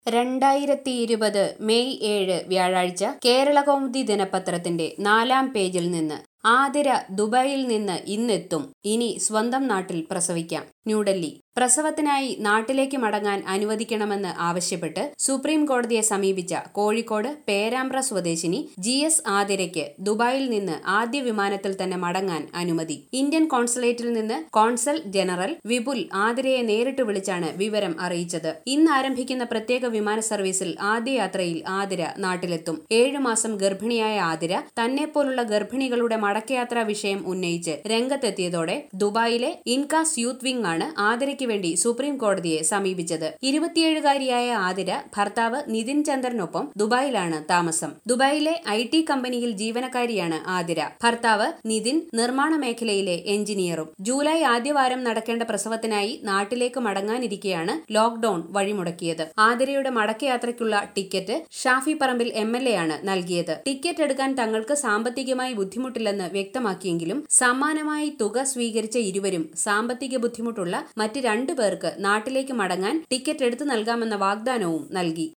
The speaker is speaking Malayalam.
രണ്ടായിരത്തി ഇരുപത് മെയ് ഏഴ് വ്യാഴാഴ്ച കേരളകൗമുദി ദിനപത്രത്തിന്റെ നാലാം പേജിൽ നിന്ന് ആതിര ദുബായിൽ നിന്ന് ഇന്നെത്തും ഇനി സ്വന്തം നാട്ടിൽ പ്രസവിക്കാം ന്യൂഡൽഹി പ്രസവത്തിനായി നാട്ടിലേക്ക് മടങ്ങാൻ അനുവദിക്കണമെന്ന് ആവശ്യപ്പെട്ട് സുപ്രീം കോടതിയെ സമീപിച്ച കോഴിക്കോട് പേരാമ്പ്ര സ്വദേശിനി ജി എസ് ആതിരയ്ക്ക് ദുബായിൽ നിന്ന് ആദ്യ വിമാനത്തിൽ തന്നെ മടങ്ങാൻ അനുമതി ഇന്ത്യൻ കോൺസുലേറ്റിൽ നിന്ന് കോൺസൽ ജനറൽ വിപുൽ ആതിരയെ നേരിട്ട് വിളിച്ചാണ് വിവരം അറിയിച്ചത് ഇന്ന് ആരംഭിക്കുന്ന പ്രത്യേക വിമാന സർവീസിൽ ആദ്യ യാത്രയിൽ ആതിര നാട്ടിലെത്തും ഏഴു മാസം ഗർഭിണിയായ ആതിര തന്നെപ്പോലുള്ള ഗർഭിണികളുടെ മടക്കയാത്രാ വിഷയം ഉന്നയിച്ച് രംഗത്തെത്തിയതോടെ ദുബായിലെ ഇൻകാസ് യൂത്ത് വിംഗ് ആണ് ആതിരയ്ക്ക് വേണ്ടി സുപ്രീം കോടതിയെ സമീപിച്ചത് ഇരുപത്തിയേഴുകാരിയായ ആതിര ഭർത്താവ് നിതിൻ ചന്ദ്രനൊപ്പം ദുബായിലാണ് താമസം ദുബായിലെ ഐ ടി കമ്പനിയിൽ ജീവനക്കാരിയാണ് ആതിര ഭർത്താവ് നിതിൻ നിർമ്മാണ മേഖലയിലെ എഞ്ചിനീയറും ജൂലൈ ആദ്യവാരം നടക്കേണ്ട പ്രസവത്തിനായി നാട്ടിലേക്ക് മടങ്ങാനിരിക്കെയാണ് ലോക്ഡൌൺ വഴിമുടക്കിയത് ആതിരയുടെ മടക്കയാത്രയ്ക്കുള്ള ticket Shafi Parambil M L A ആണ് നൽകിയത് ടിക്കറ്റ് എടുക്കാൻ തങ്ങൾക്ക് സാമ്പത്തികമായി ബുദ്ധിമുട്ടില്ലെന്ന് വ്യക്തമാക്കിയെങ്കിലും സമാനമായി തുക സ്വീകരിച്ച ഇരുവരും സാമ്പത്തിക ബുദ്ധിമുട്ടുള്ള മറ്റ് രണ്ടു പേർക്ക് നാട്ടിലേക്ക് മടങ്ങാൻ ടിക്കറ്റ് എടുത്തു നൽകാമെന്ന വാഗ്ദാനവും നൽകി